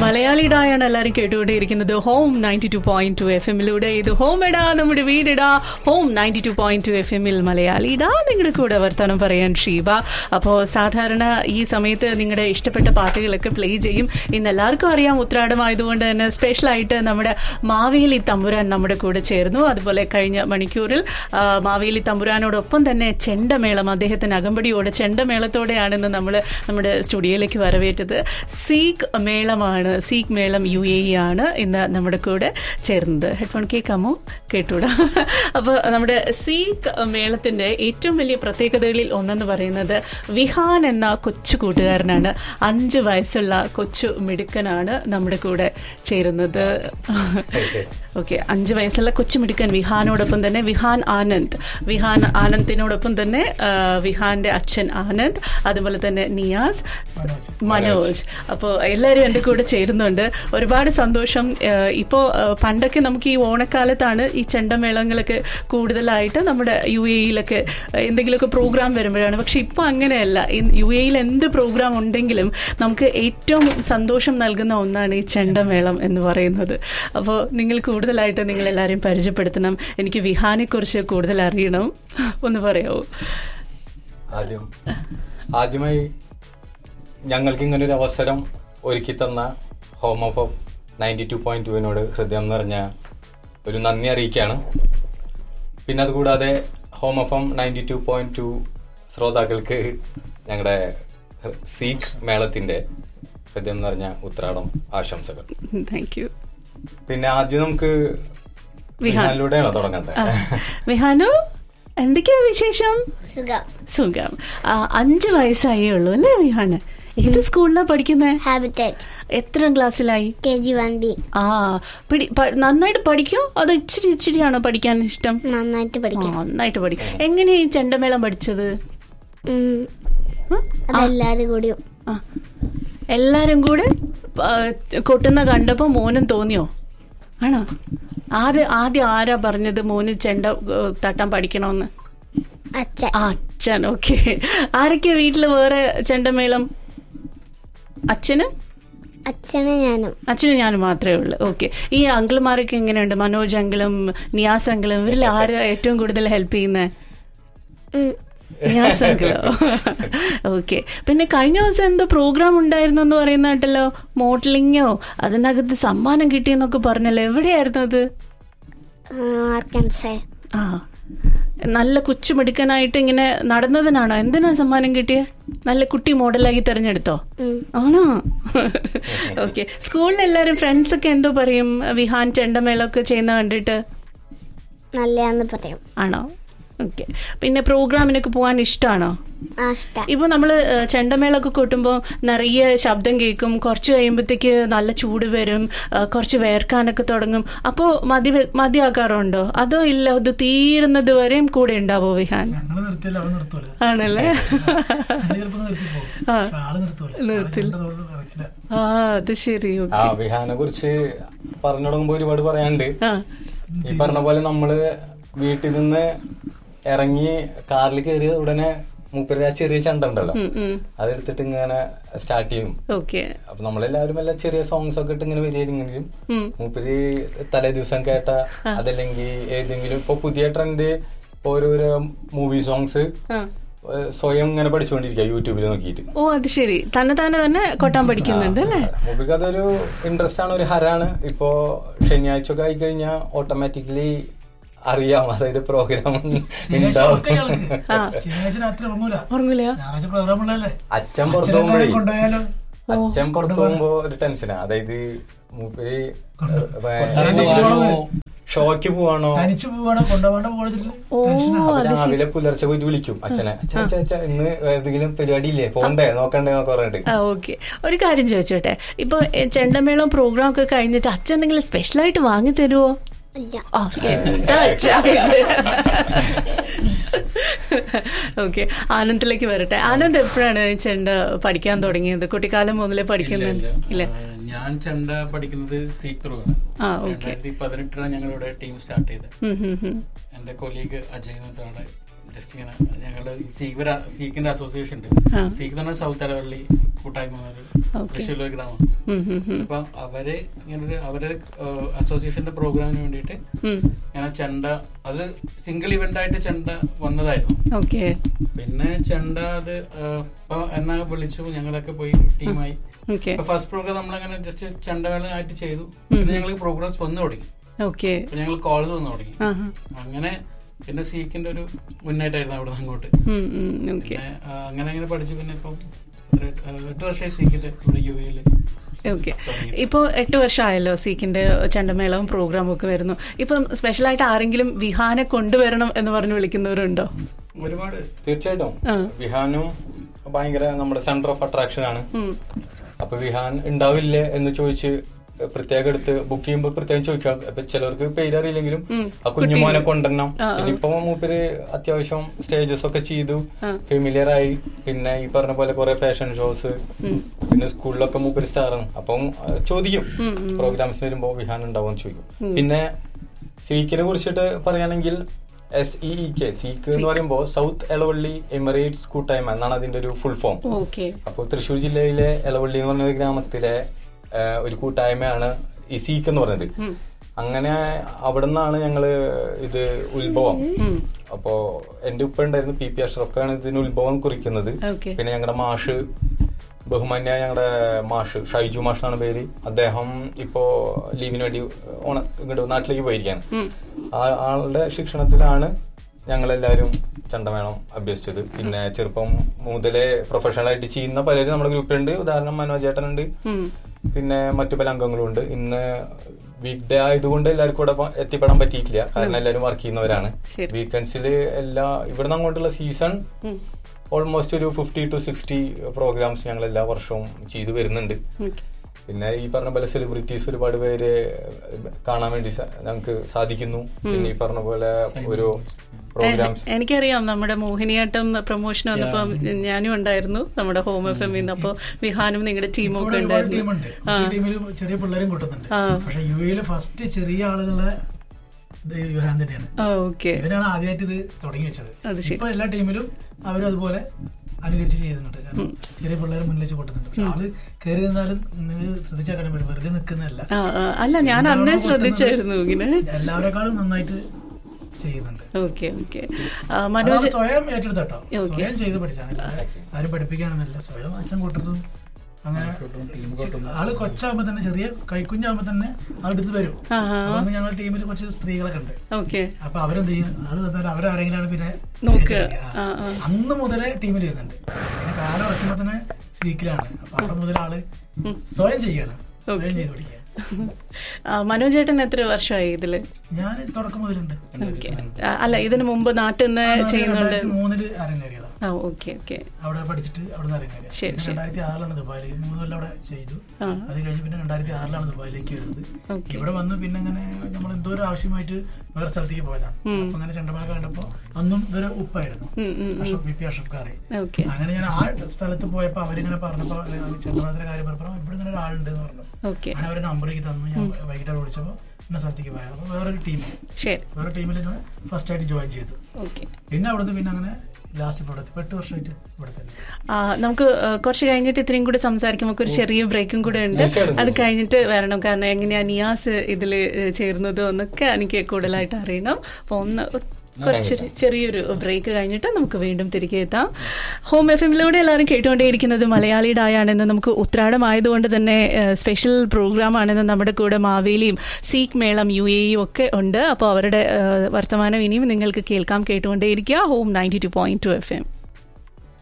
മലയാളിയുടെയാണ് എല്ലാവരും കേട്ടുകൊണ്ടേയിരിക്കുന്നത് home ninety two point two F എമ്മിലൂടെ ഇത് ഹോം ഇടാ നമ്മുടെ വീടിടാ home ninety two point two F എമ്മിൽ മലയാളിടാ നിങ്ങളുടെ കൂടെ വർത്തമാനം പറയാൻ ഷീബ അപ്പോൾ സാധാരണ ഈ സമയത്ത് നിങ്ങളുടെ ഇഷ്ടപ്പെട്ട പാട്ടുകളൊക്കെ പ്ലേ ചെയ്യും ഇന്ന് എല്ലാവർക്കും അറിയാം ഉത്രാടമായതുകൊണ്ട് തന്നെ സ്പെഷ്യലായിട്ട് നമ്മുടെ മാവേലി തമ്പുരാൻ നമ്മുടെ കൂടെ ചേർന്നു അതുപോലെ കഴിഞ്ഞ മണിക്കൂറിൽ ആ, മാവേലി തമ്പുരാനോടൊപ്പം തന്നെ ചെണ്ടമേളം അദ്ദേഹത്തിന് അകമ്പടിയോടെ ചെണ്ടമേളത്തോടെയാണ് ഇന്ന് നമ്മൾ നമ്മുടെ സ്റ്റുഡിയോയിലേക്ക് വരവേറ്റത് സീഖ് മേളമാണ് സീഖ് മേളം യു എ ഇ ആണ് ഇന്ന് നമ്മുടെ കൂടെ ചേർന്നത് ഹെഡ്ഫോൺ കേൾക്കാമോ കേട്ടൂടാ അപ്പോൾ നമ്മുടെ സീഖ് മേളത്തിന്റെ ഏറ്റവും വലിയ പ്രത്യേകതകളിൽ ഒന്നെന്ന് പറയുന്നത് വിഹാൻ എന്ന കൊച്ചു കൂട്ടുകാരനാണ് അഞ്ച് വയസ്സുള്ള കൊച്ചു മിടുക്കനാണ് നമ്മുടെ കൂടെ ചേരുന്നത് ഓക്കെ അഞ്ച് വയസ്സുള്ള കൊച്ചു മിടുക്കൻ വിഹാനോടൊപ്പം തന്നെ വിഹാൻ ആനന്ദ് വിഹാൻ ആനന്ദിനോടൊപ്പം തന്നെ ആ, വിഹാന്റെ അച്ഛൻ ആനന്ദ് അതുപോലെ തന്നെ നിയാസ് മനോജ് അപ്പോൾ എല്ലാവരും എൻ്റെ കൂടെ ചേരുന്നുണ്ട് ഒരുപാട് സന്തോഷം ഇപ്പോൾ പണ്ടൊക്കെ നമുക്ക് ഈ ഓണക്കാലത്താണ് ഈ ചെണ്ടമേളങ്ങളൊക്കെ കൂടുതലായിട്ട് നമ്മുടെ യു എയിലൊക്കെ എന്തെങ്കിലുമൊക്കെ പ്രോഗ്രാം വരുമ്പോഴാണ് പക്ഷെ ഇപ്പോൾ അങ്ങനെയല്ല യു എയിൽ എന്ത് പ്രോഗ്രാം ഉണ്ടെങ്കിലും നമുക്ക് ഏറ്റവും സന്തോഷം നൽകുന്ന ഒന്നാണ് ഈ ചെണ്ടമേളം എന്ന് പറയുന്നത് അപ്പോൾ നിങ്ങൾ കൂടുതലായിട്ട് നിങ്ങൾ എല്ലാവരെയും പരിചയപ്പെടുത്തണം എനിക്ക് വിഹാനെ കുറിച്ച് കൂടുതൽ അറിയണം ഒന്ന് പറയാമോ ആദ്യം ആദ്യമായി ഞങ്ങൾക്ക് ഇങ്ങനെ ഒരു അവസരം ഒരുക്കി തന്ന home of ninety two point ടുവിനോട് ഹൃദയം നിറഞ്ഞ ഒരു നന്ദി അറിയിക്കുകയാണ് പിന്നെ അതുകൂടാതെ home F ninety two point two ശ്രോതാക്കൾക്ക് ഞങ്ങളുടെ സീഖ് മേളത്തിന്റെ ഹൃദയം നിറഞ്ഞ ഉത്രാടം ആശംസകൾ താങ്ക് യു പിന്നെ ആദ്യം നമുക്ക് വിഹാൻ. വിഹാനിലൂടെയാണോ തുടങ്ങേണ്ടത് വിഹാനു എന്തൊക്കെയാ വിശേഷം സുഖം സുഖം ആ, അഞ്ച് വയസ്സായേ ഉള്ളൂ അല്ലേ വിഹാന് ഏത് സ്കൂളിലാ പഠിക്കുന്നത് ഹാബിറ്റേറ്റ് എത്ര ക്ലാസ്സിലായി കെ ജി വൺ ബി ആ പിടി പ- നന്നായിട്ട് പഠിക്കോ അതോ ഇച്ചിരി ഇച്ചിരിയാണോ പഠിക്കാൻ ഇഷ്ടം നന്നായിട്ട് ആ, പഠിക്കാം നന്നായിട്ട് പഠിക്കും എങ്ങനെയാ ഈ ചെണ്ടമേളം പഠിച്ചത് ഉം. ഉം? അതെല്ലാരും കൂടിയും ആ. എല്ലാരും കൂടെ ആ, കൊട്ടുന്ന കണ്ടപ്പോ മോനും തോന്നിയോ ആണോ ആദ്യം ആദ്യം ആരാ പറഞ്ഞത് മോന് ചെണ്ട ഏ, തട്ടാൻ പഠിക്കണമെന്ന് അച്ഛൻ ആ, അച്ഛൻ ഓക്കെ ആരൊക്കെയാ വീട്ടില് വേറെ ചെണ്ടമേളം അച്ഛന് അച്ഛനും ഞാനും അച്ഛനും ഞാനും മാത്രമേ ഉള്ളൂ ഓക്കെ ഈ അങ്കിൾമാരൊക്കെ എങ്ങനെയുണ്ട് മനോജ് അങ്കിളും നിയാസ് അങ്കിളും ഇവരിൽ ആരാ ഏറ്റവും കൂടുതൽ ഹെൽപ്പ് ചെയ്യുന്നത് ഉം. നിയാസ് അങ്കിളോ ഓക്കെ പിന്നെ കഴിഞ്ഞ ദിവസം എന്തോ പ്രോഗ്രാം ഉണ്ടായിരുന്നു എന്ന് പറയുന്ന കേട്ടല്ലോ മോഡലിങ്ങോ അതിനകത്ത് സമ്മാനം കിട്ടിയെന്നൊക്കെ പറഞ്ഞല്ലോ എവിടെയായിരുന്നു അത് ആ, ആർക്കൻസേ ആ നല്ല കൊച്ചുമിടുക്കനായിട്ട് ഇങ്ങനെ നടന്നതിനാണോ എന്തിനാ സമ്മാനം കിട്ടിയ നല്ല കുട്ടി മോഡലായി തിരഞ്ഞെടുത്തോ ഉം. ആണോ ഓക്കെ സ്കൂളിൽ എല്ലാരും ഫ്രണ്ട്സ് ഒക്കെ എന്തോ പറയും വിഹാൻ ചെണ്ടമേളൊക്കെ ചെയ്യുന്ന കണ്ടിട്ട് നല്ലയാന്ന് പറയും ആണോ ഓക്കെ പിന്നെ പ്രോഗ്രാമിനൊക്കെ പോകാൻ ഇഷ്ടമാണോ ആ ഇഷ്ട ഇപ്പൊ നമ്മള് ഏഹ്, ചെണ്ടമേളൊക്കെ കൊട്ടുമ്പോൾ നിറയെ ശബ്ദം കേൾക്കും കുറച്ച് കഴിയുമ്പോഴത്തേക്ക് നല്ല ചൂട് വരും ഏഹ്, കുറച്ച് വേർക്കാനൊക്കെ തുടങ്ങും അപ്പോ മതി വെ- മതിയാക്കാറുണ്ടോ അതോ ഇല്ല അത് തീരുന്നത് വരെയും കൂടെ ഉണ്ടാവോ വിഹാൻ ഞങ്ങള് നിർത്തിയല്ല അവൻ നിർത്തൂല ആണല്ലേ ഞങ്ങള് ചിലപ്പോ നിർത്തി പോകും ആ. പക്ഷെ ആള് നിർത്തൂല നിർത്തില്ല. ആള് ചെണ്ട തൊഴിൽ ഇറക്കില്ല ആ അത് ശരി ആ ഓക്കെ വിഹാനെ കുറിച്ച് പറഞ്ഞു തുടങ്ങുമ്പോ ഒരുപാട് പറയാനുണ്ട് ആ ഈ പറഞ്ഞ പോലെ നമ്മള് വീട്ടിൽ നിന്ന് ഇറങ്ങി കാറിൽ കയറിയ ഉടനെ മൂപ്പര് ആ ചെറിയ ചണ്ട ഉണ്ടല്ലോ ഉം, ഉം. അതെടുത്തിട്ട് ഇങ്ങനെ സ്റ്റാർട്ട് ചെയ്യും ഓക്കെ അപ്പൊ നമ്മളെല്ലാവരും എല്ലാം ചെറിയ സോങ്സ് ഒക്കെ ഇട്ട് ഇങ്ങനെ വരികയാണെങ്കിലും ഉം. മൂപ്പര് തലേ ദിവസം കേട്ട അതല്ലെങ്കിൽ ഏതെങ്കിലും ഇപ്പൊ പുതിയ ട്രെൻഡ് ഓരോരോ മൂവി സോങ്സ് ആ സ്വയം ഇങ്ങനെ പഠിച്ചുകൊണ്ടിരിക്കുക യൂട്യൂബിൽ നോക്കിയിട്ട് ഓ അത് ശരി തന്നെ തന്നെ തന്നെ കൊട്ടാൻ പഠിക്കുന്നുണ്ട് അല്ലേ മൂപ്പർക്ക് അതൊരു ഇൻട്രസ്റ്റ് ആണ് ഒരു ഹരാണ് ഇപ്പോ ശനിയാഴ്ച ഒക്കെ ആയിക്കഴിഞ്ഞാൽ ഓട്ടോമാറ്റിക്കലി അറിയാം അതായത് പ്രോഗ്രാം ശനിയാഴ്ച ഉണ്ടാവും ഉറക്കം ഇയാൾക്ക്. ശനിയാഴ്ച രാത്രി ഉറങ്ങൂല ഉറങ്ങൂല ഞായറാഴ്ച പ്രോഗ്രാം ഉള്ളതല്ലേ അച്ഛൻ പുറത്തു അച്ഛനെല്ലാവരും പോകുമ്പോഴേ കൊണ്ടുപോയാലോ അച്ഛൻ പുറത്തു പോകുമ്പോ ഒരു ടെൻഷനാ അതായത് മൂപ്പര് ഷോക്ക് പോവാണോ തനിച്ച് പോവാണോ കൊണ്ടുപോകേണ്ട പോകണമെന്നില്ല ഓ അപ്പൊ രാവിലെ പുലർച്ചെ പോയിട്ട് വിളിക്കും അച്ഛനെ അച്ഛൻ അച്ഛൻ അച്ഛൻ ഇന്ന് ഏതെങ്കിലും പരിപാടി ഇല്ലേ പോണ്ടേ നോക്കണ്ടേ എന്നൊക്കെ പറഞ്ഞിട്ട് ആ ഓക്കെ ഒരു കാര്യം ചോദിച്ചോട്ടെ ഇപ്പൊ എ, ചെണ്ടമേളം പ്രോഗ്രാം ഒക്കെ കഴിഞ്ഞിട്ട് അച്ഛൻ എന്തെങ്കിലും സ്പെഷ്യൽ ആയിട്ട് വാങ്ങി തരുവോ ഇല്ല ആ, എന്താ അച്ഛാ ഓക്കെ ആനന്ദിലേക്ക് വരട്ടെ ആനന്ദ് എപ്പോഴാണ് ചെണ്ട പഠിക്കാൻ തുടങ്ങിയത് കുട്ടിക്കാലം മുതലേ പഠിക്കുന്നുണ്ട് ഇല്ല ആ, ഞാൻ ചെണ്ട പഠിക്കുന്നത് സീക്ക് ത്രൂ ആണ് ആ ഓക്കെ രണ്ടായിരത്തി പതിനെട്ടിലാണ് ഞങ്ങളിവിടെ ടീം സ്റ്റാർട്ട് ചെയ്തത് ഉം, ഉം, ഉം. എന്റെ കൊലീഗ് അജയ് എന്നിട്ടാണ് ജസ്റ്റ് ഇങ്ങനെ ഞങ്ങളുടെ സീക്ക് സീക്കിന്റെ അസോസിയേഷൻ ഉണ്ട് ആ. സീക്ക് എന്ന് പറഞ്ഞാൽ സൗത്ത് അലവള്ളി കൂട്ടായ്മ എന്നൊരു Okay. തൃശ്ശൂരിലെ ഒരു ഗ്രാമം ഉം, ഉം, ഉം. അപ്പൊ അവര് ഇങ്ങനെ ഒരു അവരുടെ അസോസിയേഷന്റെ പ്രോഗ്രാമിന് വേണ്ടിയിട്ട് ഉം. ഇങ്ങനെ ചെണ്ട അത് സിംഗിൾ ഇവന്റ് ആയിട്ട് ചെണ്ട വന്നതായിരുന്നു ഓക്കെ പിന്നെ ചെണ്ട അത് ആ, ഇപ്പൊ എന്നാ വിളിച്ചു ഞങ്ങളൊക്കെ പോയി ടീമായി ഓക്കെ ഇപ്പൊ ഫസ്റ്റ് പ്രോഗ്രാം നമ്മളങ്ങനെ ജസ്റ്റ് ചെണ്ടവേള ആയിട്ട് ചെയ്തു പിന്നെ ഞങ്ങൾക്ക് പ്രോഗ്രാംസ് വന്നു തുടങ്ങി ഓക്കെ അപ്പൊ ഞങ്ങൾ കോൾസ് വന്നു തുടങ്ങി ആഹാ. അങ്ങനെ പിന്നെ സീക്കിന്റെ ഒരു മുന്നേറ്റായിരുന്നു അവിടെ നിന്ന് അങ്ങോട്ട് ഉം, ഉം, ഓക്കെ പിന്നെ ആ, അങ്ങനെ അങ്ങനെ പഠിച്ചു പിന്നെ ഇപ്പം ഒരു എട്ട് ആ, എട്ട് വർഷമായി സീക്കിന്റെ ഇവിടെ യു എയില് ഓക്കെ ഇപ്പോൾ എട്ട് വർഷമായല്ലോ സീക്കിന്റെ ചണ്ടമേളവും പ്രോഗ്രാമും ഒക്കെ വരുന്നു ഇപ്പം സ്പെഷ്യലായിട്ട് ആരെങ്കിലും വിഹാനെ കൊണ്ടുവരണം എന്ന് പറഞ്ഞ് വിളിക്കുന്നവരുണ്ടോ ഒരുപാട് തീർച്ചയായിട്ടും ആ. വിഹാനും ഭയങ്കര നമ്മുടെ സെന്റർ ഓഫ് അട്രാക്ഷൻ ആണ് ഉം. അപ്പൊ വിഹാൻ ഉണ്ടാവില്ലേ എന്ന് ചോദിച്ച് പ്രത്യേകം എടുത്ത് ബുക്ക് ചെയ്യുമ്പോൾ പ്രത്യേകം ചോദിക്കാം അപ്പൊ ചിലർക്ക് പേരറിയില്ലെങ്കിലും ഉം. ആ കുഞ്ഞുമോനെ കൊണ്ടുവരണം ആ, ആ. പിന്നെ ഇപ്പൊ മൂപ്പര് അത്യാവശ്യം സ്റ്റേജസ് ഒക്കെ ചെയ്തു ആ. ഫെമിലിയർ ആയി പിന്നെ ഈ പറഞ്ഞ പോലെ കുറെ ഫാഷൻ ഷോസ് പിന്നെ സ്കൂളിലൊക്കെ മൂപ്പര് സ്റ്റാറാണ് അപ്പം ആ, ചോദിക്കും പ്രോഗ്രാംസ് വരുമ്പോ വിഹാൻ ഉണ്ടാവും ചോദിക്കും പിന്നെ സീക്കിനെ കുറിച്ചിട്ട് പറയുകയാണെങ്കിൽ എസ് ഇ കെ സീക്ക് എന്ന് പറയുമ്പോൾ സൗത്ത് എളവള്ളി എമിറേറ്റ്സ് കൂട്ടായ്മ എന്നാണ് അതിന്റെ ഒരു ഫുൾ ഫോം ഓക്കെ അപ്പോൾ തൃശ്ശൂർ ജില്ലയിലെ എളവള്ളി എന്ന് പറഞ്ഞ ഒരു ഗ്രാമത്തിലെ ആ, ഒരു കൂട്ടായ്മയാണ് ഈ സീക്ക് എന്ന് പറയുന്നത് അങ്ങനെ അവിടെ നിന്നാണ് ഞങ്ങള് ഇത് ഉത്ഭവം അപ്പോ എന്റെ ഉപ്പ ഉണ്ടായിരുന്നു പി പി അഷ്റഫാണ് ഇതിന് ഉത്ഭവം കുറിക്കുന്നത് ഓക്കെ പിന്നെ ഞങ്ങളുടെ മാഷ് ബഹുമാന്യ ഞങ്ങളുടെ മാഷ് ഷൈജു മാഷ് എന്നാണ് പേര് അദ്ദേഹം ഇപ്പോ ലീവിന് വേണ്ടി ഓണ ഇങ്ങോട്ട് നാട്ടിലേക്ക് പോയിരിക്കുകയാണ് ആ ആളുടെ ശിക്ഷണത്തിലാണ് ഞങ്ങളെല്ലാവരും ചണ്ടമേളം അഭ്യസിച്ചത് പിന്നെ ചെറുപ്പം മുതലേ പ്രൊഫഷണൽ ആയിട്ട് ചെയ്യുന്ന പലരും നമ്മുടെ ഗ്രൂപ്പിലുണ്ട് ഉദാഹരണം മനോജ് ചേട്ടനുണ്ട് പിന്നെ മറ്റു പല അംഗങ്ങളും ഉണ്ട് ഇന്ന് വീക്ക് ഡേ ആയതുകൊണ്ട് എല്ലാവർക്കും കൂടെ പ- എത്തിപ്പെടാൻ പറ്റിയിട്ടില്ല കാരണം എല്ലാവരും വർക്ക് ചെയ്യുന്നവരാണ് ശരി. വീക്കെൻഡ്സിൽ എല്ലാ ഇവിടുന്ന് അങ്ങോട്ടുള്ള സീസൺ ഓൾമോസ്റ്റ് ഒരു ഫിഫ്റ്റി ടു സിക്സ്റ്റി പ്രോഗ്രാംസ് ഞങ്ങൾ എല്ലാ വർഷവും ചെയ്തു വരുന്നുണ്ട് ഓക്കെ പിന്നെ ഈ പറഞ്ഞ പോലെ സെലിബ്രിറ്റീസ് ഒരുപാട് പേര് കാണാൻ വേണ്ടി സ- ഞങ്ങൾക്ക് സാധിക്കുന്നു പിന്നെ ഈ പറഞ്ഞ പോലെ ഒരു പ്രോഗ്രാംസ് എനിക്കറിയാം നമ്മുടെ മോഹിനിയാട്ടം പ്രൊമോഷൻ വന്നപ്പം ഞാനും ഉണ്ടായിരുന്നു നമ്മുടെ ഹോം എഫ് എം അപ്പോൾ വിഹാനും നിങ്ങളുടെ ടീമും ഒക്കെ ഇവിടെ ഒരുപാട് ഉണ്ടായിരുന്നു ടീമുണ്ട് ഈ ടീമിൽ ചെറിയ പിള്ളേരും കൂട്ടുന്നുണ്ട് ആ. പക്ഷെ യു എയിൽ ഫസ്റ്റ് ചെറിയ ആളുകളെ ഇത് യുഹാൻ തന്നെയാണ് ഓക്കെ ഇവരാണ് ആദ്യമായിട്ട് ഇത് തുടങ്ങി വെച്ചത് അത് ശരി. ഇപ്പൊ എല്ലാ ടീമിലും അവരും അതുപോലെ അനുകരിച്ച് ചെയ്യുന്നുണ്ട് കാരണം ചെറിയ പിള്ളേർ മുന്നിൽ വെച്ച് കൊട്ടുന്നുണ്ട് പക്ഷെ ആള് കയറി നിന്നാലും നിങ്ങൾ ശ്രദ്ധിച്ചാൽ കാണാൻ പറ്റും വെറുതെ നിൽക്കുന്നതല്ല ആ, ആ, അല്ല ഞാൻ അന്നേ ശ്രദ്ധിച്ചായിരുന്നു ഇങ്ങനെ എല്ലാവരെക്കാളും നന്നായിട്ട് ചെയ്യുന്നുണ്ട് ഓക്കെ ഓക്കെ അത് മനോജ് സ്വയം ഏറ്റെടുത്തട്ടോ Okay. സ്വയം ചെയ്ത് പഠിച്ചാണ് ആരും പഠിപ്പിക്കാനൊന്നുമല്ല സ്വയം അച്ഛൻ കൂട്ടുന്നതും അങ്ങനെ ആള് കൊച്ചാകുമ്പോ തന്നെ ചെറിയ കൈക്കുഞ്ഞാകുമ്പോ തന്നെ ആളെടുത്ത് വരും ആ അപ്പൊ ഞങ്ങളുടെ ടീമിൽ കുറച്ച് സ്ത്രീകളൊക്കെ ഉണ്ട് ഓക്കെ അപ്പൊ അവരെന്ത് ചെയ്യും ആള് തന്നാൽ അവരാരെങ്കിലാണ് പിന്നെ നോക്കുക. ഏറ്റെടുക്കുക. ആ, ആ. അന്ന് മുതലേ ടീമിൽ ചെയ്യുന്നുണ്ട് പിന്നെ കാലം ഇറക്കുമ്പോ തന്നെ സീക്കിലാണ് അപ്പൊ അവിടെ മുതൽ ആള് സ്വയം ചെയ്യാണ് സ്വയം ചെയ്ത് പഠിക്കുക മനോജ് ചേട്ടൻ എത്ര വർഷമായി ഇതില് ഞാൻ തുടക്കം മുതലുണ്ട് ഓക്കെ അല്ല ഇതിനു മുമ്പ് നാട്ടിൽ നിന്ന് ചെയ്യുന്നുണ്ട് രണ്ടായിരത്തി മൂന്നില് അരങ്ങേറിയതാണ് ആ ഓക്കെ ഓക്കെ അവിടെ പഠിച്ചിട്ട് അവിടെ നിന്ന് ഇറങ്ങിയത് ശരി, പിന്നെ ശരി. രണ്ടായിരത്തി ആറിലാണ് ദുബായിലേക്ക് മൂന്ന് കൊല്ലം അവിടെ ചെയ്തു ആ. അത് കഴിഞ്ഞ് പിന്നെ രണ്ടായിരത്തി ആറിലാണ് ദുബായിലേക്ക് വരുന്നത് ഓക്കെ ഇവിടെ വന്ന് പിന്നെ അങ്ങനെ നമ്മൾ എന്തോ ഒരു ആവശ്യമായിട്ട് വേറെ സ്ഥലത്തേക്ക് പോയതാണ് അപ്പൊ അങ്ങനെ ചെണ്ടമല കണ്ടപ്പോ അന്നും ഇതൊരു ഉപ്പായിരുന്നു അഷഫ് ബി പി അഷഫ് കാറെ ഓക്കെ അങ്ങനെ ഞാൻ ആ സ്ഥലത്ത് പോയപ്പോ അവരിങ്ങനെ പറഞ്ഞപ്പോ ചെണ്ടമലത്തിന്റെ കാര്യം പറഞ്ഞപ്പോ ഇവിടെ ഇങ്ങനെ ഒരാളുണ്ട് എന്ന് പറഞ്ഞു ഓക്കെ അങ്ങനെ അവര് നമ്പറേക്ക് തന്നു ഞാൻ വൈകിട്ട് അവിടെ വിളിച്ചപ്പോ ഇന്ന സ്ഥലത്തേക്ക് പോയത് അപ്പൊ വേറൊരു ടീം ശരി വേറെ ടീമിൽ ഞാൻ ഫസ്റ്റ് ആയിട്ട് ജോയിൻ ചെയ്തു ഓക്കെ പിന്നെ അവിടുന്ന് പിന്നെ അങ്ങനെ ലാസ്റ്റ് ഇവിടെ എത്തി. ഇപ്പൊ എട്ട് വർഷമായിട്ട് ഇവിടെ തന്നെ ആ, നമുക്ക് ആ, കുറച്ച് കഴിഞ്ഞിട്ട് ഇത്രയും കൂടി സംസാരിക്കും നമുക്ക് ഒരു ചെറിയ ബ്രേക്കും കൂടെ ഉണ്ട് അത് കഴിഞ്ഞിട്ട് വരണം കാരണം എങ്ങനെയാ നിയാസ് ഇതിൽ ചേരുന്നത് എന്നൊക്കെ എനിക്ക് കൂടുതലായിട്ട് അറിയണം അപ്പൊ ഒന്ന് കുറച്ചൊരു ചെറിയൊരു ബ്രേക്ക് കഴിഞ്ഞിട്ട് നമുക്ക് വീണ്ടും തിരികെ എത്താം ഹോം എഫ് എമ്മിലൂടെ എല്ലാവരും കേട്ടുകൊണ്ടേയിരിക്കുന്നത് മലയാളിയുടെ ആയാണെന്ന് നമുക്ക് ഉത്രാടമായതുകൊണ്ട് തന്നെ സ്പെഷ്യൽ പ്രോഗ്രാം ആണെന്ന് നമ്മുടെ കൂടെ മാവേലിയും സീക്ക് മേളം യു എയും ഒക്കെ ഉണ്ട് അപ്പോൾ അവരുടെ ആ, വർത്തമാനം ഇനിയും നിങ്ങൾക്ക് കേൾക്കാം കേട്ടുകൊണ്ടേയിരിക്കുക home ninety two point two F M